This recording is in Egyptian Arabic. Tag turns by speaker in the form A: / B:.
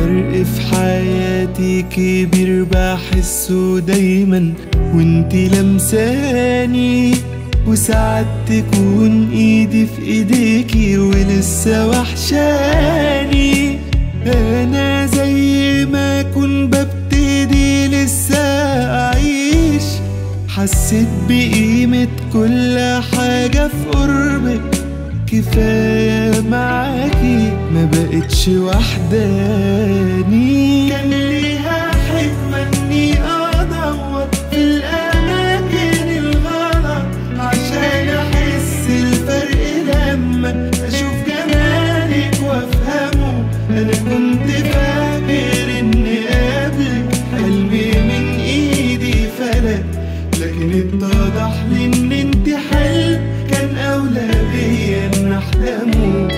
A: فرق في حياتي كبير بحسه دايما وانتي لمساني وساعات تكون ايدي في ايديكي ولسه وحشاني انا زي ما اكون ببتدي لسه اعيش حسيت بقيمة كل حاجة في قربك كفاية معاكي ما بقتش وحداني كان